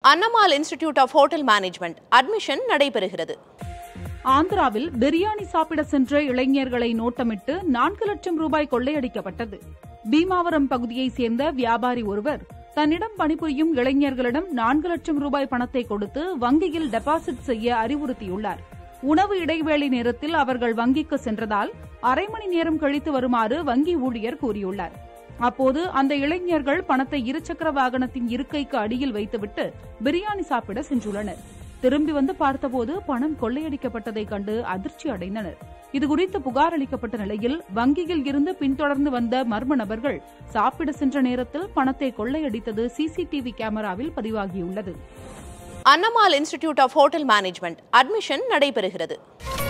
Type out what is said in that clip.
அன்னமால் institute of hotel management admission நடைபெறுகிறது ஆந்திராவில் பிரியாணி சாப்பிட சென்ற இளைஞர்களை நோட்டமிட்டு நான்கு லட்சம் ரூபாய் கொள்ளையடிக்கப்பட்டது பீமாவரம் பகுதியைச் சேர்ந்த வியாபாரி ஒருவர் தன்னிடம் பணிபுரியும் இளைஞர்களிடம் நான்கு லட்சம் ரூபாய் பணத்தை கொடுத்து வங்கியில் டெபாசிட் செய்ய அறிவுறுத்தியுள்ளார் உணவு இடைவேளை நேரத்தில் அவர்கள் வங்கிக்கு சென்றதால் அரை மணி நேரம் கழித்து வருமாறு வங்கி ஊழியர் கூறியுள்ளார் அப்போது அந்த இளைஞர்கள் பணத்தை இருசக்கர வாகனத்தின் இருக்கைக்கு அடியில் வைத்துவிட்டு பிரியாணி சாப்பிட சென்றுள்ளனர் திரும்பி வந்து பார்த்தபோது பணம் கொள்ளையடிக்கப்பட்டதைக் கண்டு அதிர்ச்சி அடைந்தனர் இதுகுறித்து புகார் அளிக்கப்பட்ட நிலையில் வங்கியில் இருந்து பின்தொடர்ந்து வந்த மர்ம நபர்கள் சாப்பிட சென்ற நேரத்தில் பணத்தை கொள்ளையடித்தது சிசிடிவி கேமராவில் பதிவாகியுள்ளது அன்னமால் institute of hotel management admission நடைபெறுகிறது